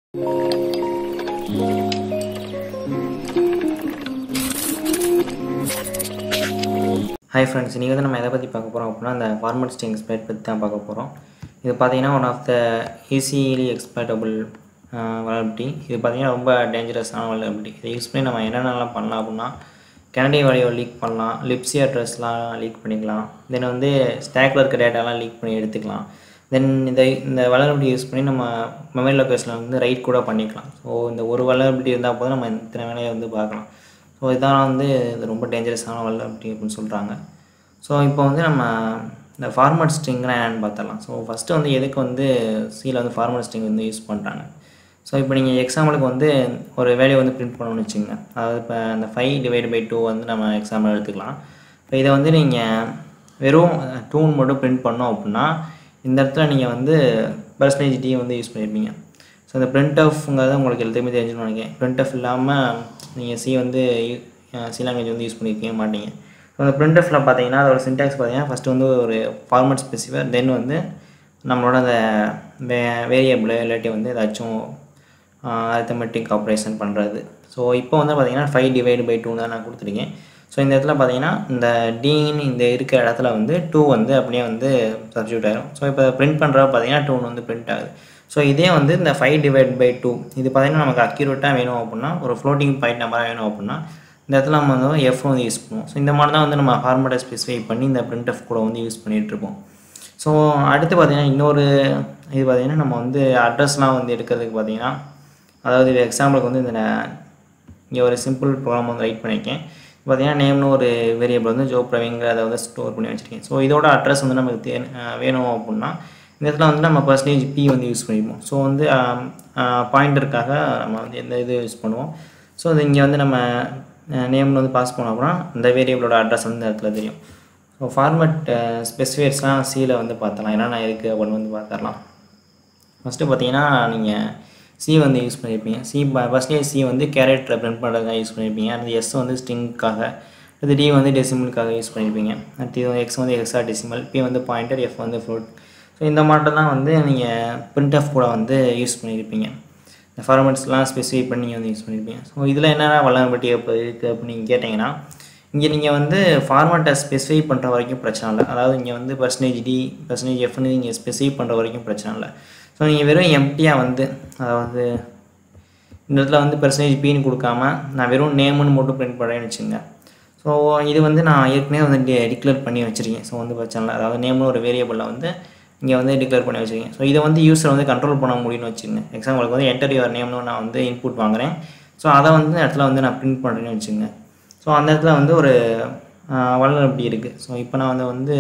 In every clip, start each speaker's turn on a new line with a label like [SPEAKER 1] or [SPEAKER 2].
[SPEAKER 1] hi friends இன்றைக்கி வந்து நம்ம எதை பற்றி பார்க்க போகிறோம் அப்படின்னா அந்த ஃபார்மல் ஸ்ட்ரிங் எக்ஸ்பிளைட் பற்றி தான் பார்க்க போகிறோம் இது பார்த்தீங்கன்னா one of the easily exploitable vulnerability இது பார்த்தீங்கன்னா ரொம்ப டேஞ்சரஸான வளர்பிட்டி இதை யூஸ் பண்ணி நம்ம என்னென்னலாம் பண்ணலாம் அப்படின்னா கனடி வேல்யூவை லீக் பண்ணலாம் லிப்ஸி அட்ரஸ்லாம் லீக் பண்ணிக்கலாம் தென் வந்து ஸ்டாக்கில் இருக்க டேட்டாலாம் லீக் பண்ணி எடுத்துக்கலாம் தென் இந்த இந்த வளர்பிட்டி யூஸ் பண்ணி நம்ம மெமரி லொக்கேஷனில் வந்து ரைட் கூட பண்ணிக்கலாம் ஸோ இந்த ஒரு வளர்பிட்டி இருந்தால் போதும் நம்ம இத்தனை வேலையை வந்து பார்க்கலாம் ஸோ இதான் வந்து இது ரொம்ப டேஞ்சரஸான வளர்பிட்டி அப்படின்னு சொல்கிறாங்க ஸோ இப்போ வந்து நம்ம இந்த ஃபார்மட் ஸ்ட்ரிங்னா என்னென்னு பார்த்துடலாம் ஸோ ஃபஸ்ட்டு வந்து எதுக்கு வந்து சியில் வந்து ஃபார்மட் ஸ்ட்ரிங் வந்து யூஸ் பண்ணுறாங்க ஸோ இப்போ நீங்கள் எக்ஸாம்பிளுக்கு வந்து ஒரு வேலையை வந்து பிரிண்ட் பண்ணணும்னு வச்சுங்க அதாவது இப்போ இந்த ஃபைவ் டிவைட் பை டூ வந்து நம்ம எக்ஸாம்பிள் எடுத்துக்கலாம் இப்போ இதை வந்து நீங்கள் வெறும் டூன் மட்டும் பிரிண்ட் பண்ணோம் அப்படின்னா இந்த இடத்துல நீங்கள் வந்து பர்சன்டேஜ் டி வந்து யூஸ் பண்ணியிருப்பீங்க ஸோ இந்த பிரிண்ட் ஆஃப்ங்கிறது உங்களுக்கு எல்லாத்தையுமே தெரிஞ்சுன்னு நினைக்கிறேன் பிரிண்ட் ஆஃப் இல்லாமல் நீங்கள் சி வந்து சி லாங்குவேஜ் வந்து யூஸ் பண்ணியிருக்கவே மாட்டீங்க ஸோ அந்த பிரிண்ட் ஆஃபில் பார்த்தீங்கன்னா அதோட சின்டாக்ஸ் பார்த்தீங்கன்னா ஃபஸ்ட்டு வந்து ஒரு ஃபார்மட் ஸ்பெசிஃபர் தென் வந்து நம்மளோட அந்த வே வேரியபிள் இல்லாட்டி வந்து ஏதாச்சும் அரித்தமெட்டிக் ஆப்ரேஷன் பண்ணுறது ஸோ இப்போ வந்து பார்த்தீங்கன்னா ஃபைவ் டிவைடு பை டூ தான் நான் கொடுத்துருக்கேன் ஸோ இந்த இடத்துல பார்த்தீங்கன்னா இந்த டீன் இந்த இருக்கிற இடத்துல வந்து டூ வந்து அப்படியே வந்து சப்ஸ்டியூட் ஆகிரும் ஸோ இப்போ பிரிண்ட் பண்ணுறப்ப பார்த்தீங்கன்னா டூ வந்து பிரிண்ட் ஆகுது ஸோ இதே வந்து இந்த ஃபைவ் டிவைட் பை டூ இது பார்த்தீங்கன்னா நமக்கு அக்யூரேட்டாக வேணும் அப்படின்னா ஒரு ஃப்ளோட்டிங் பாயிண்ட் நம்பராக வேணும் அப்படின்னா இந்த இடத்துல நம்ம வந்து எஃப் வந்து யூஸ் பண்ணுவோம் ஸோ இந்த மாதிரி தான் வந்து நம்ம ஃபார்மேட்டை ஸ்பெசிஃபை பண்ணி இந்த பிரிண்ட் எஃப் கூட வந்து யூஸ் பண்ணிகிட்ருப்போம் ஸோ அடுத்து பார்த்திங்கன்னா இன்னொரு இது பார்த்திங்கன்னா நம்ம வந்து அட்ரஸ்லாம் வந்து எடுக்கிறதுக்கு பார்த்திங்கன்னா அதாவது இது எக்ஸாம்பிளுக்கு வந்து இந்த இங்கே ஒரு சிம்பிள் ப்ரோக்ராம் வந்து ரைட் பண்ணியிருக்கேன் பார்த்தீங்கன்னா நேம்னு ஒரு வேரியபிள் வந்து ஜோ பிரவிங்கிற அதை வந்து ஸ்டோர் பண்ணி வச்சுருக்கேன் ஸோ இதோட அட்ரஸ் வந்து நமக்கு தே வேணும் அப்படின்னா இந்த இடத்துல வந்து நம்ம பர்சன்டேஜ் பி வந்து யூஸ் பண்ணிப்போம் ஸோ வந்து பாயிண்டருக்காக நம்ம வந்து எந்த இது யூஸ் பண்ணுவோம் ஸோ அது இங்கே வந்து நம்ம நேம்னு வந்து பாஸ் பண்ணோம் அப்படின்னா அந்த வேரியபிளோட அட்ரஸ் வந்து இந்த இடத்துல தெரியும் ஸோ ஃபார்மட் ஸ்பெசிஃபைட்ஸ்லாம் சியில் வந்து பார்த்தலாம் என்னென்ன இருக்குது அப்படின்னு வந்து பார்த்துடலாம் ஃபஸ்ட்டு பார்த்தீங்கன்னா நீங்கள் சி வந்து யூஸ் பண்ணியிருப்பீங்க சி ஃபஸ்ட்டே சி வந்து கேரக்டரை பிரிண்ட் பண்ணுறதுக்காக யூஸ் பண்ணியிருப்பீங்க அடுத்து எஸ் வந்து ஸ்ட்ரிங்க்காக அடுத்து டி வந்து டெசிமலுக்காக யூஸ் பண்ணியிருப்பீங்க அடுத்து எக்ஸ் வந்து எக்ஸா டெசிமல் பி வந்து பாயிண்டர் எஃப் வந்து ஃப்ளோட் ஸோ இந்த மாட்டம் தான் வந்து நீங்கள் பிரிண்ட் ஆஃப் கூட வந்து யூஸ் பண்ணியிருப்பீங்க இந்த ஃபார்மெட்ஸ்லாம் ஸ்பெசிஃபை பண்ணி நீங்கள் வந்து யூஸ் பண்ணியிருப்பீங்க ஸோ இதில் என்னென்ன வளர்பட்டி இப்போ இருக்குது அப்படின்னு நீங்கள் கேட்டிங்கன்னா இங்கே நீங்கள் வந்து ஃபார்மேட்டை ஸ்பெசிஃபை பண்ணுற வரைக்கும் பிரச்சனை இல்லை அதாவது இங்கே வந்து பர்சன்டேஜ் டி பர்சன்டேஜ் எஃப்னு நீங்கள் ஸ்பெசிஃபை பண்ணுற வரைக்கும் பிரச்சனை இல்லை ஸோ நீங்கள் வெறும் எம்டியாக வந்து அதாவது இந்த இடத்துல வந்து பர்சன்டேஜ் பின்னு கொடுக்காம நான் வெறும் நேம்னு மட்டும் பிரிண்ட் பண்ணுறேன்னு வச்சுங்க ஸோ இது வந்து நான் ஏற்கனவே வந்து டிக்ளேர் பண்ணி வச்சுருக்கேன் ஸோ வந்து பிரச்சனை இல்லை அதாவது நேம்னு ஒரு வேரியபிளில் வந்து இங்கே வந்து டிக்ளேர் பண்ணி வச்சுருக்கேன் ஸோ இதை வந்து யூஸரை வந்து கண்ட்ரோல் பண்ண முடியும்னு வச்சுங்க எக்ஸாம்பிளுக்கு வந்து என்டர் யுவர் நேம்னு நான் வந்து இன்புட் வாங்குறேன் ஸோ அதை வந்து இந்த இடத்துல வந்து நான் பிரிண்ட் பண்ணுறேன்னு வச்சுங்க ஸோ அந்த இடத்துல வந்து ஒரு வளர்ப்படி இருக்குது ஸோ இப்போ நான் வந்து வந்து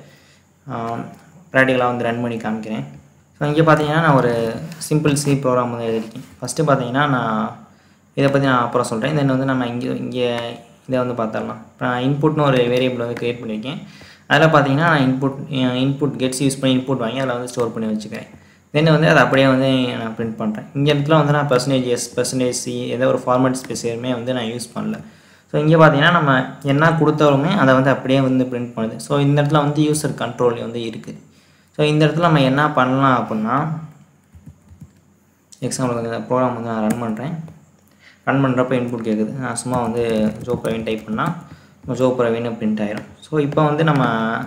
[SPEAKER 1] ப்ராக்டிக்கலாக வந்து ரன் பண்ணி காமிக்கிறேன் ஸோ இங்கே பார்த்தீங்கன்னா நான் ஒரு சிம்பிள் சி ப்ரோக்ராம் வந்து எழுதியிருக்கேன் ஃபஸ்ட்டு பார்த்தீங்கன்னா நான் இதை பற்றி நான் அப்புறம் சொல்கிறேன் தென் வந்து நம்ம இங்கே இங்கே இதை வந்து பார்த்துடலாம் இப்போ நான் இன்புட்னு ஒரு வேரியபிள் வந்து க்ரியேட் பண்ணியிருக்கேன் அதில் பார்த்தீங்கன்னா நான் இன்புட் இன்புட் கெட்ஸ் யூஸ் பண்ணி இன்புட் வாங்கி அதில் வந்து ஸ்டோர் பண்ணி வச்சுக்கிறேன் தென் வந்து அதை அப்படியே வந்து நான் பிரிண்ட் பண்ணுறேன் இங்கே இடத்துல வந்து நான் பர்சன்டேஜ் எஸ் பர்சன்டேஜ் சி எந்த ஒரு ஃபார்மேட் ஸ்பெசிஃபையுமே வந்து நான் யூஸ் பண்ணல ஸோ இங்கே பார்த்தீங்கன்னா நம்ம என்ன கொடுத்தாலுமே அதை வந்து அப்படியே வந்து பிரிண்ட் பண்ணுது ஸோ இந்த இடத்துல வந்து யூசர் கண்ட்ரோல் வந்து இருக்குது ஸோ இந்த இடத்துல நம்ம என்ன பண்ணலாம் அப்படின்னா எக்ஸாம்பிளுக்கு வந்து இந்த ப்ரோக்ராம் வந்து நான் ரன் பண்ணுறேன் ரன் பண்ணுறப்ப இன்புட் கேட்குது நான் சும்மா வந்து ஜோ பிரவீன் டைப் பண்ணால் ஜோ பிரவீன் பிரிண்ட் ஆயிரும் ஸோ இப்போ வந்து நம்ம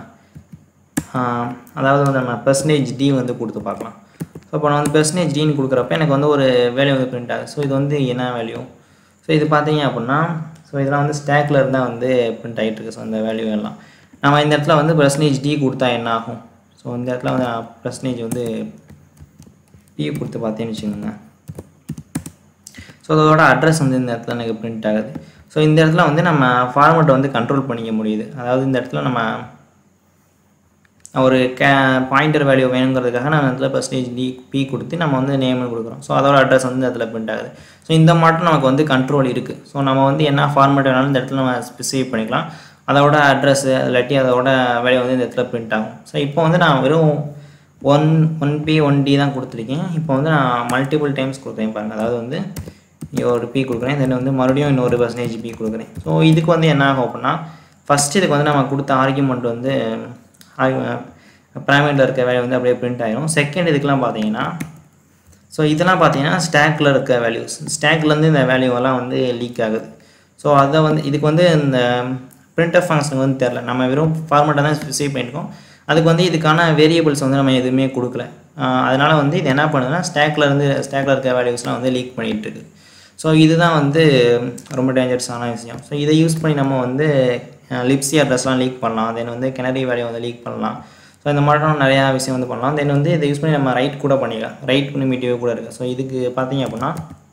[SPEAKER 1] அதாவது வந்து நம்ம பெர்சன்டேஜ் டி வந்து கொடுத்து பார்க்கலாம் ஸோ இப்போ நான் வந்து பெர்சன்டேஜ் டின்னு கொடுக்குறப்ப எனக்கு வந்து ஒரு வேல்யூ வந்து பிரிண்ட் ஆகுது ஸோ இது வந்து என்ன வேல்யூ ஸோ இது பார்த்தீங்க அப்படின்னா ஸோ இதெல்லாம் வந்து ஸ்டாக்கில் இருந்தால் வந்து பிரிண்ட் ஆகிட்டு இருக்கு ஸோ அந்த வேல்யூ எல்லாம் நம்ம இந்த இடத்துல வந்து பெர்சன்டேஜ் டி கொடுத்தா என்ன ஆகும் ஸோ இந்த இடத்துல வந்து பர்சன்டேஜ் வந்து டி கொடுத்து பார்த்தேன்னு வச்சுக்கோங்க ஸோ அதோட அட்ரஸ் வந்து இந்த இடத்துல எனக்கு பிரிண்ட் ஆகுது ஸோ இந்த இடத்துல வந்து நம்ம ஃபார்மெட்டை வந்து கண்ட்ரோல் பண்ணிக்க முடியுது அதாவது இந்த இடத்துல நம்ம ஒரு கே பாயிண்டர் வேல்யூ வேணுங்கிறதுக்காக நம்ம இடத்துல பர்சன்டேஜ் டி பி கொடுத்து நம்ம வந்து நேம்னு கொடுக்குறோம் ஸோ அதோட அட்ரஸ் வந்து இடத்துல பிரிண்ட் ஆகுது ஸோ இந்த மாட்டம் நமக்கு வந்து கண்ட்ரோல் இருக்குது ஸோ நம்ம வந்து என்ன ஃபார்மேட் வேணாலும் இந்த இடத்துல நம்ம ஸ்பெசிஃபை பண்ணிக்கலாம் அதோட அட்ரஸ் இல்லாட்டி அதோட வேல்யூ வந்து இந்த இடத்துல பிரிண்ட் ஆகும் ஸோ இப்போ வந்து நான் வெறும் one one P one D தான் கொடுத்துருக்கேன் இப்போ வந்து நான் மல்டிபிள் டைம்ஸ் கொடுக்குறேன் பாருங்கள் அதாவது வந்து இங்கே ஒரு பி கொடுக்குறேன் தென் வந்து மறுபடியும் இன்னொரு பர்சன்டேஜ் பி கொடுக்குறேன் ஸோ இதுக்கு வந்து என்ன ஆகும் அப்படின்னா ஃபஸ்ட் இதுக்கு வந்து நம்ம கொடுத்த ஆர்குமெண்ட் வந்து ப்ரைமேட்டில் இருக்க வேல்யூ வந்து அப்படியே பிரிண்ட் ஆயிரும் செகண்ட் இதுக்கெலாம் பார்த்தீங்கன்னா ஸோ இதெல்லாம் பார்த்தீங்கன்னா ஸ்டாக்கில் இருக்க வேல்யூஸ் ஸ்டாக்லேருந்து இந்த வேல்யூவெல்லாம் வந்து லீக் ஆகுது ஸோ அதை வந்து இதுக்கு வந்து இந்த பிரிண்டர் ஃபங்க்ஷன் வந்து தெரில நம்ம வெறும் ஃபார்மேட்டாக தான் ஸ்பெசிஃபை பண்ணியிருக்கோம் அதுக்கு வந்து இதுக்கான வேரியபிள்ஸ் வந்து நம்ம எதுவுமே கொடுக்கல அதனால் வந்து இது என்ன பண்ணுதுன்னா ஸ்டாக்ல இருந்து ஸ்டாக்ல இருக்க வேல்யூஸ்லாம் வந்து லீக் பண்ணிகிட்டு இருக்கு ஸோ இதுதான் வந்து ரொம்ப டேஞ்சரஸான விஷயம் ஸோ இதை யூஸ் பண்ணி நம்ம வந்து லிப்ஸி அட்ரஸ்லாம் லீக் பண்ணலாம் தென் வந்து கிணறி வேல்யூ வந்து லீக் பண்ணலாம் ஸோ இந்த மாதிரி நிறையா விஷயம் வந்து பண்ணலாம் தென் வந்து இதை யூஸ் பண்ணி நம்ம ரைட் கூட பண்ணிக்கலாம் ரைட் லிமிட்டிவ் கூட இருக்குது ஸோ இதுக்கு பார்த்தீங்க அப்படின்னா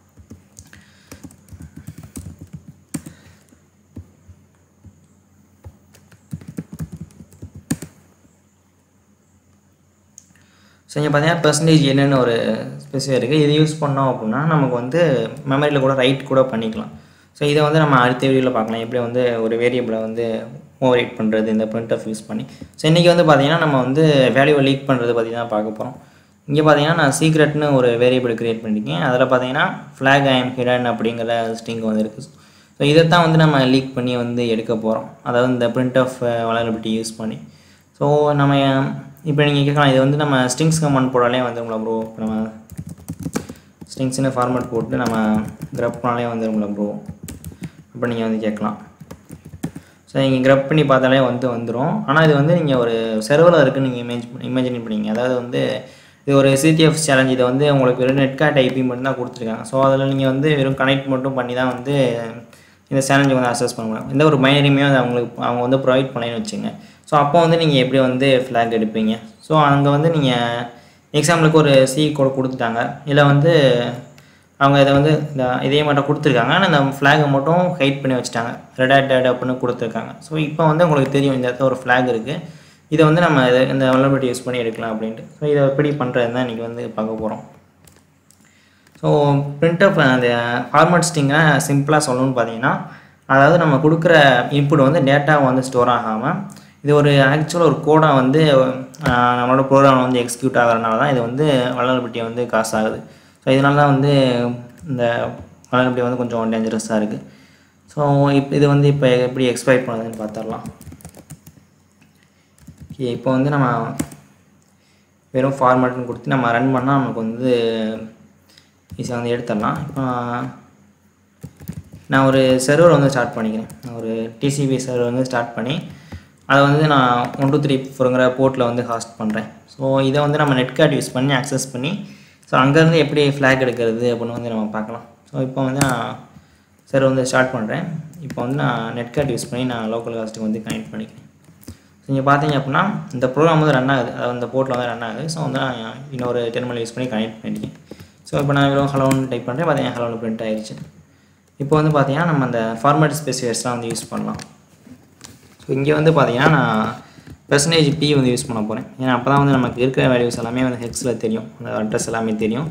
[SPEAKER 1] ஸோ இங்கே பார்த்தீங்கன்னா பெர்சன்டேஜ் என்னென்னு ஒரு ஸ்பெசிஃபை இருக்குது இது யூஸ் பண்ணோம் அப்படின்னா நமக்கு வந்து மெமரியில் கூட ரைட் கூட பண்ணிக்கலாம் ஸோ இதை வந்து நம்ம அடுத்த வீடியோவில் பார்க்கலாம் எப்படி வந்து ஒரு வேரியபிளை வந்து ஓவர் ரைட் பண்ணுறது இந்த பிரிண்ட் ஆஃப் யூஸ் பண்ணி ஸோ இன்றைக்கி வந்து பார்த்திங்கன்னா நம்ம வந்து வேல்யூவை லீக் பண்ணுறது பற்றி தான் பார்க்க போகிறோம் இங்கே பார்த்தீங்கன்னா நான் சீக்ரெட்னு ஒரு வேரியபிள் க்ரியேட் பண்ணியிருக்கேன் அதில் பார்த்தீங்கன்னா ஃப்ளாக் ஐஎம் ஹிடன் அப்படிங்கிற ஸ்ட்ரிங் வந்து இருக்குது ஸோ இதை தான் வந்து நம்ம லீக் பண்ணி வந்து எடுக்க போகிறோம் அதாவது இந்த பிரிண்ட் ஆஃப் வளரபிலிட்டி யூஸ் பண்ணி ஸோ நம்ம இப்போ நீங்கள் கேட்கலாம் இது வந்து நம்ம ஸ்ட்ரிங்ஸ் கமெண்ட் போடாலே வந்துருங்களா ப்ரோ இப்போ நம்ம ஸ்ட்ரிங்ஸ்னு ஃபார்மேட் போட்டு நம்ம கிரப் பண்ணாலே வந்துருங்களா ப்ரோ அப்போ நீங்கள் வந்து கேட்கலாம் ஸோ நீங்கள் கிரப் பண்ணி பார்த்தாலே வந்து வந்துடும் ஆனால் இது வந்து நீங்கள் ஒரு செர்வரில் இருக்குன்னு நீங்கள் இமேஜ் இமேஜின் பண்ணிங்க அதாவது வந்து இது ஒரு சிடிஎஃப் சேலஞ்ச் இதை வந்து உங்களுக்கு வெறும் நெட் கார்ட் ஐபி மட்டும் தான் கொடுத்துருக்காங்க ஸோ அதில் நீங்கள் வந்து வெறும் கனெக்ட் மட்டும் பண்ணி தான் வந்து இந்த சேலஞ்சை வந்து அசஸ் பண்ண முடியும் எந்த ஒரு மைனரியுமே வந்து அவங்களுக்கு அவங்க வந்து ப்ரொவைட் பண்ணலன்னு வச்சுங்க ஸோ அப்போ வந்து நீங்கள் எப்படி வந்து ஃப்ளாக் எடுப்பீங்க ஸோ அங்கே வந்து நீங்கள் எக்ஸாம்பிளுக்கு ஒரு சி கோட் கொடுத்துட்டாங்க இல்லை வந்து அவங்க இதை வந்து இந்த இதே மட்டும் கொடுத்துருக்காங்க ஆனால் இந்த ஃப்ளாகை மட்டும் ஹைட் பண்ணி வச்சுட்டாங்க ரெட் அட் டேட் அப்படின்னு கொடுத்துருக்காங்க ஸோ இப்போ வந்து உங்களுக்கு தெரியும் இந்த இடத்துல ஒரு ஃப்ளாக் இருக்குது இதை வந்து நம்ம இதை இந்த வல்லபிலிட்டி யூஸ் பண்ணி எடுக்கலாம் அப்படின்ட்டு ஸோ இதை எப்படி பண்ணுறது தான் இன்றைக்கி வந்து பார்க்க போகிறோம் ஸோ பிரிண்ட் ஆஃப் அந்த ஃபார்மேட் ஸ்டிங்கை சிம்பிளாக சொல்லணும்னு பார்த்தீங்கன்னா அதாவது நம்ம கொடுக்குற இன்புட் வந்து டேட்டாவை வந்து ஸ்டோர் ஆகாமல் இது ஒரு ஆக்சுவலாக ஒரு கோடாக வந்து நம்மளோட ப்ரோக்ராம் வந்து எக்ஸிக்யூட் ஆகிறதுனால தான் இது வந்து வளரபிலிட்டியை வந்து காசு ஆகுது ஸோ இதனால தான் வந்து இந்த வளரபிலிட்டி வந்து கொஞ்சம் டேஞ்சரஸாக இருக்குது ஸோ இப்போ இது வந்து இப்போ எப்படி எக்ஸ்பைட் பண்ணுறதுன்னு பார்த்துடலாம் ஓகே இப்போ வந்து நம்ம வெறும் ஃபார்மேட்னு கொடுத்து நம்ம ரன் பண்ணால் நமக்கு வந்து ஈஸியாக வந்து எடுத்துடலாம் இப்போ நான் ஒரு சர்வர் வந்து ஸ்டார்ட் பண்ணிக்கிறேன் நான் ஒரு டிசிபி சர்வர் வந்து ஸ்டார்ட் பண்ணி அதை வந்து நான் ஒன் டூ த்ரீ ஃபோருங்கிற போர்ட்டில் வந்து ஹாஸ்ட் பண்ணுறேன் ஸோ இதை வந்து நம்ம நெட் கார்டு யூஸ் பண்ணி அக்சஸ் பண்ணி ஸோ அங்கேருந்து எப்படி ஃப்ளாக் எடுக்கிறது அப்படின்னு வந்து நம்ம பார்க்கலாம் ஸோ இப்போ வந்து நான் சர்வர் வந்து ஸ்டார்ட் பண்ணுறேன் இப்போ வந்து நான் நெட் கார்டு யூஸ் பண்ணி நான் லோக்கல் காஸ்ட்டுக்கு வந்து கனெக்ட் பண்ணிக்கிறேன் ஸோ இங்கே பார்த்தீங்க அப்படின்னா இந்த ப்ரோக்ராம் வந்து ரன் ஆகுது அதாவது இந்த போர்ட்டில் வந்து ரன் ஆகுது ஸோ வந்து நான் இன்னொரு டெர்மினல் யூஸ் பண்ணி கனெக்ட் பண்ணியிருக்கேன் ஸோ இப்போ நான் வெறும் ஹலோன்னு டைப் பண்ணுறேன் பார்த்தீங்கன்னா ஹலோன்னு பிரிண்ட் ஆயிடுச்சு இப்போ வந்து பார்த்தீங்கன்னா நம்ம அந்த ஃபார்மேட் ஸ்பெசிஃபைஸ்லாம் வந்து யூஸ் பண்ணலாம் ஸோ இங்கே வந்து பார்த்தீங்கன்னா நான் பெர்சன்டேஜ் பி வந்து யூஸ் பண்ண போகிறேன் ஏன்னா அப்போ தான் வந்து நமக்கு இருக்கிற வேல்யூஸ் எல்லாமே வந்து ஹெக்ஸில் தெரியும் அந்த அட்ரஸ் எல்லாமே தெரியும்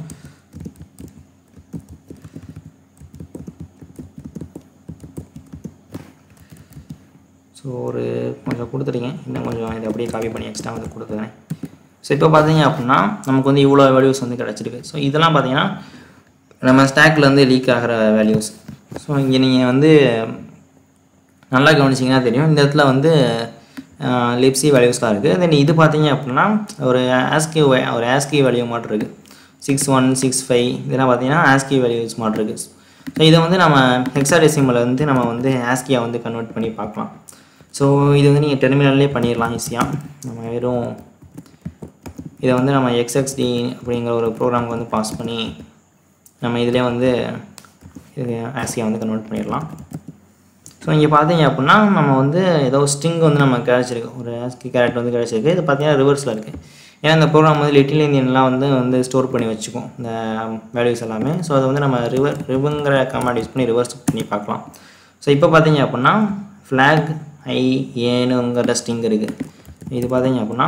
[SPEAKER 1] ஸோ ஒரு கொஞ்சம் கொடுத்துருக்கேன் இன்னும் கொஞ்சம் இதை அப்படியே காப்பி பண்ணி எக்ஸ்ட்ரா வந்து கொடுத்துக்கிறேன் ஸோ இப்போ பார்த்தீங்க அப்படின்னா நமக்கு வந்து இவ்வளோ வேல்யூஸ் வந்து கிடச்சிருக்கு ஸோ இதெல்லாம் பார்த்தீங்கன்னா நம்ம ஸ்டாக்லேருந்து லீக் ஆகிற வேல்யூஸ் ஸோ இங்கே நீங்கள் வந்து நல்லா கவனிச்சிங்கன்னா தெரியும் இந்த இடத்துல வந்து லிப்ஸி வேல்யூஸ்லாம் இருக்குது தென் இது பார்த்தீங்க அப்படின்னா ஒரு ஆஸ்கி ஒரு ஆஸ்கி வேல்யூ மாட்ரு இருக்குது சிக்ஸ் ஒன் சிக்ஸ் ஃபைவ் இதெல்லாம் பார்த்தீங்கன்னா ஆஸ்கி வேல்யூஸ் மாட்ரு இருக்குது ஸோ இதை வந்து நம்ம ஹெக்ஸாடெசிமலை வந்து நம்ம வந்து ஆஸ்கியாக வந்து கன்வெர்ட் பண்ணி பார்க்கலாம் ஸோ இது வந்து நீங்கள் டெர்மினல்லே பண்ணிடலாம் ஈஸியாக நம்ம வெறும் இதை வந்து நம்ம எக்ஸ்எக்ஸ்டி அப்படிங்கிற ஒரு ப்ரோக்ராமுக்கு வந்து பாஸ் பண்ணி நம்ம இதிலே வந்து இது ஆஸ்கியாக வந்து கன்வெர்ட் பண்ணிடலாம் ஸோ இங்கே பார்த்தீங்க அப்படின்னா நம்ம வந்து ஏதோ ஸ்ட்ரிங் வந்து நம்ம கிடச்சிருக்கு ஒரு ஆஸ்கி கேரக்டர் வந்து கிடச்சிருக்கு இது பார்த்தீங்கன்னா ரிவர்ஸில் இருக்குது ஏன்னா இந்த ப்ரோக்ராம் வந்து லிட்டில் இந்தியன்லாம் வந்து வந்து ஸ்டோர் பண்ணி வச்சுக்கும் இந்த வேல்யூஸ் எல்லாமே ஸோ அதை வந்து நம்ம ரிவர் ரிவங்கிற கமாண்ட் யூஸ் பண்ணி ரிவர்ஸ் பண்ணி பார்க்கலாம் ஸோ இப்போ பார்த்தீங்க அப்படின்னா ஃப்ளாக் ஐ ஏனுங்கிற ஸ்ட்ரிங் இருக்குது இது பார்த்தீங்க அப்படின்னா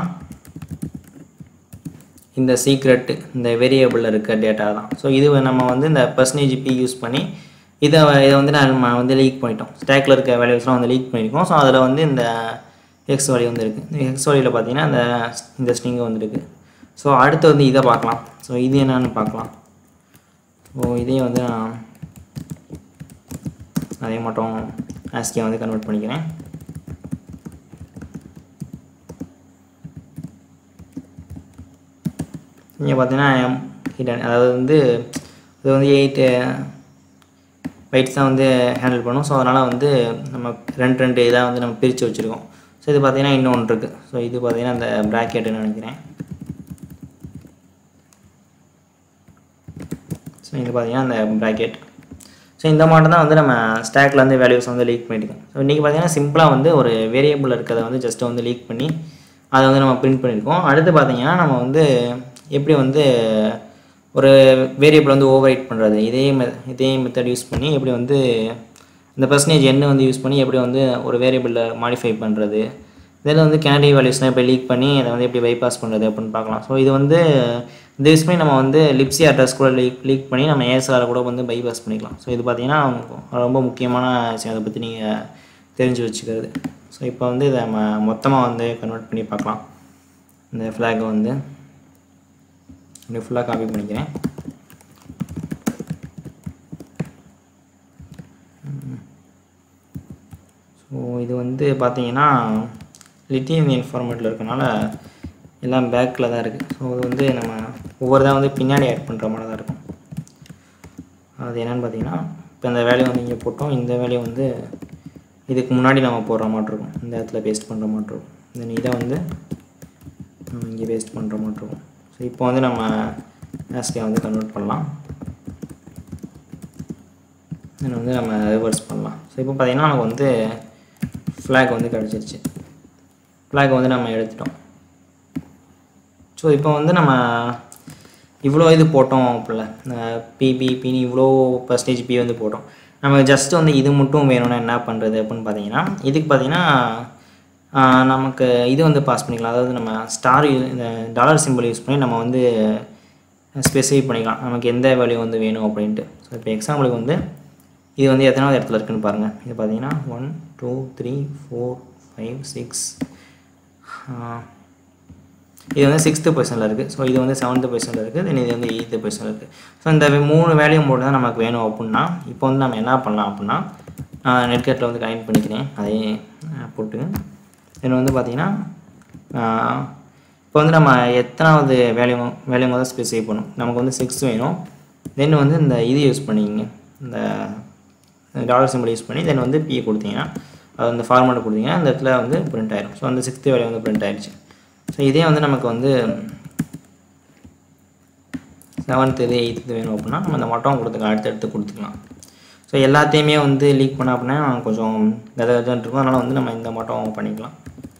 [SPEAKER 1] இந்த சீக்ரெட் இந்த வேரியபிளில் இருக்க டேட்டா தான் ஸோ இது நம்ம வந்து இந்த பர்சன்டேஜ் பி யூஸ் பண்ணி இதை இதை வந்து நம்ம வந்து லீக் பண்ணிட்டோம் ஸ்டாக்கில் இருக்க வேல்யூஸ்லாம் வந்து லீக் பண்ணியிருக்கோம் ஸோ அதில் வந்து இந்த எக்ஸ் வேல்யூ வந்து இருக்குது இந்த எக்ஸ் வேல்யூவில் பார்த்தீங்கன்னா இந்த இந்த ஸ்ட்ரிங்கு வந்துருக்கு ஸோ அடுத்து வந்து இதை பார்க்கலாம் ஸோ இது என்னன்னு பார்க்கலாம் ஸோ இதையும் வந்து நான் அதே மட்டும் ஆஸ்கியை வந்து கன்வெர்ட் பண்ணிக்கிறேன் இங்கே பார்த்தீங்கன்னா ஹிடன் அதாவது வந்து இது வந்து எயிட்டு பைட்ஸ் தான் வந்து ஹேண்டில் பண்ணும் ஸோ அதனால் வந்து நம்ம ரெண்டு ரெண்டு இதாக வந்து நம்ம பிரித்து வச்சுருக்கோம் ஸோ இது பார்த்தீங்கன்னா இன்னொன்று இருக்குது ஸோ இது பார்த்தீங்கன்னா அந்த ப்ராக்கெட்டுன்னு நினைக்கிறேன் ஸோ இது பார்த்தீங்கன்னா அந்த ப்ராக்கெட் ஸோ இந்த மாட்டம் தான் வந்து நம்ம ஸ்டாக்ல வந்து வேல்யூஸ் வந்து லீக் பண்ணியிருக்கோம் ஸோ இன்றைக்கி பார்த்தீங்கன்னா சிம்பிளாக வந்து ஒரு வேரியபிள் இருக்கிறத வந்து ஜஸ்ட் வந்து லீக் பண்ணி அதை வந்து நம்ம பிரிண்ட் பண்ணியிருக்கோம் அடுத்து பார்த்தீங்கன்னா நம்ம வந்து எப்படி வந்து ஒரு வேரியபிள் வந்து ஓவர் ரைட் பண்ணுறது இதே மெ இதே மெத்தட் யூஸ் பண்ணி எப்படி வந்து இந்த பர்சன்டேஜ் என்ன வந்து யூஸ் பண்ணி எப்படி வந்து ஒரு வேரியபிளில் மாடிஃபை பண்ணுறது இதில் வந்து கேனடி வேல்யூஸ்லாம் எப்படி லீக் பண்ணி அதை வந்து எப்படி பைபாஸ் பண்ணுறது அப்படின்னு பார்க்கலாம் ஸோ இது வந்து இந்த யூஸ் பண்ணி நம்ம வந்து லிப்ஸி அட்ரஸ் கூட லீக் லீக் பண்ணி நம்ம ஏஎஸ்ஆர் கூட வந்து பைபாஸ் பண்ணிக்கலாம் ஸோ இது பார்த்தீங்கன்னா ரொம்ப முக்கியமான விஷயம் அதை பற்றி நீங்கள் தெரிஞ்சு வச்சுக்கிறது ஸோ இப்போ வந்து இதை நம்ம மொத்தமாக வந்து கன்வெர்ட் பண்ணி பார்க்கலாம் இந்த ஃப்ளாகை வந்து அப்படியே ஃபுல்லாக காப்பி பண்ணிக்கிறேன் ஸோ இது வந்து பார்த்தீங்கன்னா லித்தியம் ஃபார்மேட்டில் இருக்கனால எல்லாம் பேக்கில் தான் இருக்குது ஸோ இது வந்து நம்ம ஒவ்வொரு தான் வந்து பின்னாடி ஆட் பண்ணுற மாதிரி தான் இருக்கும் அது என்னென்னு பார்த்தீங்கன்னா இப்போ இந்த வேலையை வந்து இங்கே போட்டோம் இந்த வேலையை வந்து இதுக்கு முன்னாடி நம்ம போடுற மாதிரி இருக்கும் இந்த இடத்துல பேஸ்ட் பண்ணுற மாதிரி இருக்கும் தென் இதை வந்து நம்ம இங்கே பேஸ்ட் பண்ணுற மாதிரி இருக்கும் ஸோ இப்போ வந்து நம்ம ஆஸ்டியை வந்து கன்வெர்ட் பண்ணலாம் தென் வந்து நம்ம ரிவர்ஸ் பண்ணலாம் ஸோ இப்போ பார்த்தீங்கன்னா நமக்கு வந்து ஃப்ளாக் வந்து கிடச்சிருச்சு ஃப்ளாக் வந்து நம்ம எடுத்துட்டோம் ஸோ இப்போ வந்து நம்ம இவ்வளோ இது போட்டோம் அப்படில்ல பிபி பினி இவ்வளோ பர்சன்டேஜ் பி வந்து போட்டோம் நமக்கு ஜஸ்ட் வந்து இது மட்டும் வேணும்னா என்ன பண்ணுறது அப்படின்னு பார்த்தீங்கன்னா இதுக்கு பார்த்தீங்கன்னா ஆஹ், நமக்கு இது வந்து பாஸ் பண்ணிக்கலாம் அதாவது நம்ம ஸ்டார் இந்த டாலர் சிம்பிள் யூஸ் பண்ணி நம்ம வந்து ஸ்பெசிஃபை பண்ணிக்கலாம் நமக்கு எந்த வேல்யூ வந்து வேணும் அப்படின்ட்டு ஸோ இப்போ எக்ஸாம்பிளுக்கு வந்து இது வந்து எத்தனாவது இடத்துல இருக்குன்னு பாருங்கள் இது பார்த்தீங்கன்னா one two three four five six இது வந்து சிக்ஸ்த்து பொசிஷனில் இருக்குது ஸோ இது வந்து செவன்த்து பொசிஷனில் இருக்குது தென் இது வந்து எயித்து பொசிஷனில் இருக்குது ஸோ இந்த மூணு வேல்யூ மட்டும் தான் நமக்கு வேணும் அப்படின்னா இப்போ வந்து நம்ம என்ன பண்ணலாம் அப்படின்னா நெட்கட்டில் வந்து கனெக்ட் பண்ணிக்கிறேன் அதையே ஆஹ், போட்டு தென் வந்து பார்த்திங்கன்னா இப்போ வந்து நம்ம எத்தனாவது வேல்யூ வேல்யூ தான் ஸ்பெசிஃபை பண்ணும் நமக்கு வந்து சிக்ஸ் வேணும் தென் வந்து இந்த இது யூஸ் பண்ணிக்கங்க இந்த டாலர் சிம்பிள் யூஸ் பண்ணி தென் வந்து பி கொடுத்தீங்கன்னா அது அந்த ஃபார்மேட் கொடுத்தீங்கன்னா அந்த இடத்துல வந்து பிரிண்ட் ஆயிரும் ஸோ அந்த சிக்ஸ்த்து வேல்யூ வந்து பிரிண்ட் ஆயிடுச்சு ஸோ இதே வந்து நமக்கு வந்து செவன்த்து இது எயித்து வேணும் அப்படின்னா நம்ம இந்த மட்டும் கொடுத்துக்கலாம் அடுத்தடுத்து கொடுத்துக்கலாம் ஸோ எல்லாத்தையுமே வந்து லீக் பண்ண அப்படின்னா கொஞ்சம் கத கதன்னு இருக்கும் அதனால் வந்து நம்ம இந்த மட்டும் பண்ணிக்கலாம்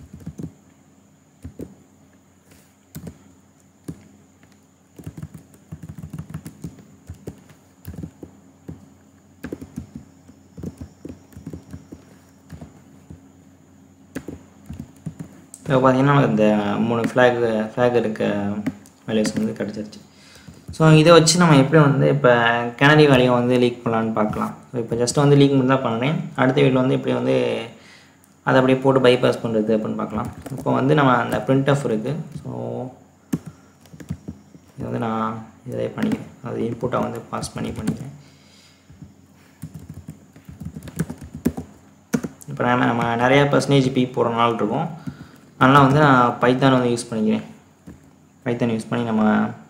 [SPEAKER 1] இப்போ பார்த்தீங்கன்னா நமக்கு இந்த மூணு ஃப்ளாக் ஃப்ளாக் இருக்க வேல்யூஸ் வந்து கிடச்சிருச்சு ஸோ இதை வச்சு நம்ம எப்படி வந்து இப்போ கேனடி வேலையை வந்து லீக் பண்ணலான்னு பார்க்கலாம் ஸோ இப்போ ஜஸ்ட் வந்து லீக் மட்டும் தான் பண்ணுறேன் அடுத்த வீட்டில் வந்து எப்படி வந்து அதை அப்படியே போட்டு பைபாஸ் பண்ணுறது அப்படின்னு பார்க்கலாம் இப்போ வந்து நம்ம அந்த பிரிண்ட் ஆஃப் இருக்குது ஸோ இது வந்து நான் இதை பண்ணிக்கிறேன் அது இன்புட்டாக வந்து பாஸ் பண்ணி பண்ணிக்கிறேன் இப்போ நம்ம நம்ம நிறைய பர்சன்டேஜ் பி போகிற நாள் இருக்கும் அதனால் வந்து நான் பைத்தான் வந்து யூஸ் பண்ணிக்கிறேன் பைத்தான் யூஸ் பண்ணி நம்ம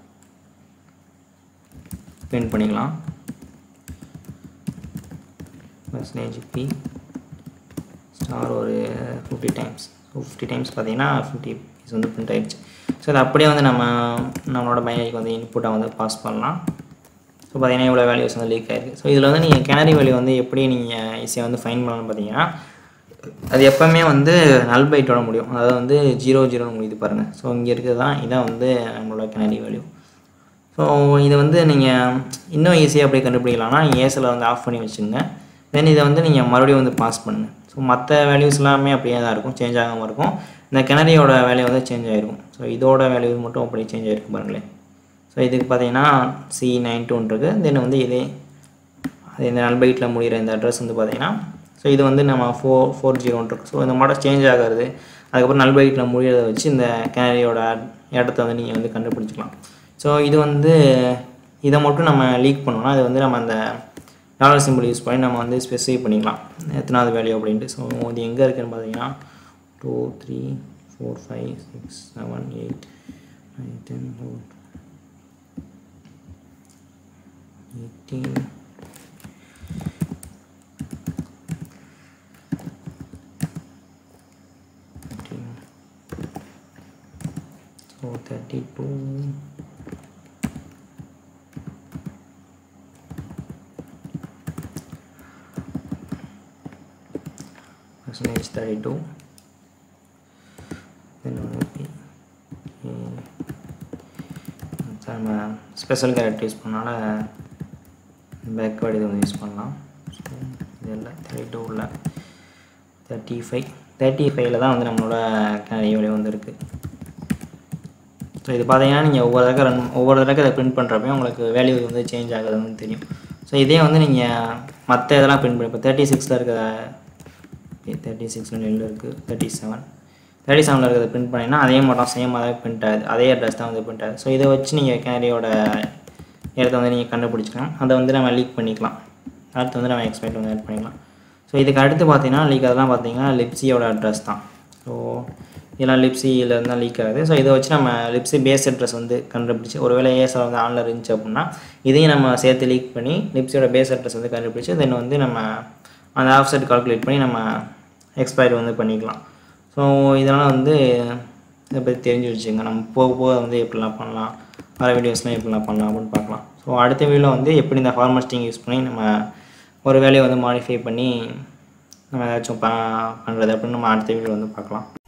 [SPEAKER 1] பிரிண்ட் பண்ணிக்கலாம் பர்சன்டேஜ் பி ஸ்டார் ஒரு ஃபிஃப்டி டைம்ஸ் ஃபிஃப்டி டைம்ஸ் பார்த்தீங்கன்னா ஃபிஃப்டி பீஸ் வந்து பிரிண்ட் ஆயிடுச்சு ஸோ அதை அப்படியே வந்து நம்ம நம்மளோட பைனரிக்கு வந்து இன்புட்டாக வந்து பாஸ் பண்ணலாம் ஸோ பார்த்தீங்கன்னா இவ்வளோ வேல்யூஸ் வந்து லீக் ஆயிருக்கு ஸோ இதில் வந்து நீங்கள் கேனரி வேல்யூ வந்து எப்படி நீங்கள் ஈஸியாக வந்து ஃபைன் பண்ணலாம்னு பார்த்தீங்கன்னா அது எப்போவுமே வந்து நல் பைட்டோட முடியும் அதாவது வந்து ஜீரோ ஜீரோன்னு முடியுது பாருங்கள் ஸோ இங்கே இருக்கிறது தான் இதான் வந்து நம்மளோட கேனரி வேல்யூ ஸோ இது வந்து நீங்கள் இன்னும் ஈஸியாக அப்படியே கண்டுபிடிக்கலாம்னா நீங்கள் ஏசில் வந்து ஆஃப் பண்ணி வச்சுங்க தென் இதை வந்து நீங்கள் மறுபடியும் வந்து பாஸ் பண்ணுங்கள் ஸோ மற்ற வேல்யூஸ் எல்லாமே அப்படியே தான் இருக்கும் சேஞ்ச் ஆகாமல் இருக்கும் இந்த கிணறியோட வேல்யூ வந்து சேஞ்ச் ஆகிருக்கும் ஸோ இதோட வேல்யூ மட்டும் அப்படியே சேஞ்ச் ஆகிருக்கும் பாருங்களேன் ஸோ இதுக்கு பார்த்தீங்கன்னா சி நைன் டூன் இருக்குது தென் வந்து இதே அது இந்த நல்பைட்டில் முடிகிற இந்த அட்ரஸ் வந்து பார்த்தீங்கன்னா ஸோ இது வந்து நம்ம ஃபோர் ஃபோர் ஜீரோன் இருக்குது ஸோ இந்த மாடல் சேஞ்ச் ஆகிறது அதுக்கப்புறம் நல்பைட்டில் முடிகிறத வச்சு இந்த கேனரியோட இடத்த வந்து நீங்கள் வந்து கண்டுபிடிச்சிக்கலாம் ஸோ இது வந்து இதை மட்டும் நம்ம லீக் பண்ணோம்னா அது வந்து நம்ம அந்த டாலர் சிம்பிள் யூஸ் பண்ணி நம்ம வந்து ஸ்பெசிஃபை பண்ணிக்கலாம் எத்தனாவது வேல்யூ அப்படின்ட்டு ஸோ இது எங்கே இருக்குன்னு பார்த்தீங்கன்னா two three four five six seven eight nine ten eighteen so thirty two percentage 32 then வந்து P சார் நம்ம ஸ்பெஷல் கேரக்டர் யூஸ் பண்ணனால பேக்வேர்டு இது வந்து யூஸ் பண்ணலாம் ஸோ இது இல்லை தேர்ட்டி டூவில் தேர்ட்டி ஃபைவ் தேர்ட்டி ஃபைவ்ல தான் வந்து நம்மளோட கேனரி வழி வந்துருக்கு ஸோ இது பார்த்தீங்கன்னா நீங்கள் ஒவ்வொரு தடவை ரன் ஒவ்வொரு தடவை அதை பிரிண்ட் பண்ணுறப்பையும் உங்களுக்கு வேல்யூ வந்து சேஞ்ச் ஆகுது வந்து தெரியும் ஸோ இதே வந்து நீங்கள் மற்ற இதெல்லாம் பிரிண்ட் பண்ணி இப்போ தேர்ட்டி சிக்ஸில் இருக்கிற தேர்ட்டி சிக்ஸில் நெல் இருக்குது தேர்ட்டி செவன் தேர்ட்டி செவனில் இருக்கிறத பிரிண்ட் பண்ணிங்கன்னா அதே மட்டும் சேம் அதே பிரிண்ட் ஆகுது அதே அட்ரஸ் தான் வந்து பிரிண்ட் ஆகுது ஸோ இதை வச்சு நீங்கள் கேரியோட இடத்த வந்து நீங்கள் கண்டுபிடிச்சிக்கலாம் அதை வந்து நம்ம லீக் பண்ணிக்கலாம் அடுத்து வந்து நம்ம எக்ஸ்பெக்ட் வந்து ஆட் பண்ணிக்கலாம் ஸோ இதுக்கு அடுத்து பார்த்தீங்கன்னா லீக் அதெல்லாம் பார்த்தீங்கன்னா லிப்ஸியோட அட்ரஸ் தான் ஸோ இதெல்லாம் லிப்ஸியில் இருந்தால் லீக் ஆகுது ஸோ இதை வச்சு நம்ம லிப்ஸி பேஸ் அட்ரஸ் வந்து கண்டுபிடிச்சி ஒருவேளை ஏஎஸ்ஆர் வந்து ஆனில் இருந்துச்சு அப்படின்னா இதையும் நம்ம சேர்த்து லீக் பண்ணி லிப்ஸியோட பேஸ் அட்ரஸ் வந்து கண்டுபிடிச்சி தென் வந்து நம்ம அந்த ஆஃப்செட் கால்குலேட் பண்ணி நம்ம எக்ஸ்பைரி வந்து பண்ணிக்கலாம் ஸோ இதனால் வந்து இதை பற்றி தெரிஞ்சு வச்சுங்க நம்ம போக போக வந்து எப்படிலாம் பண்ணலாம் வர வீடியோஸ்லாம் எப்படிலாம் பண்ணலாம் அப்படின்னு பார்க்கலாம் ஸோ அடுத்த வீடியோவில் வந்து எப்படி இந்த ஃபார்மஸ்டிங் யூஸ் பண்ணி நம்ம ஒரு வேலையை வந்து மாடிஃபை பண்ணி நம்ம ஏதாச்சும் ப பண்ணுறது அப்படின்னு நம்ம அடுத்த வீடியோ வந்து பார்க்கலாம்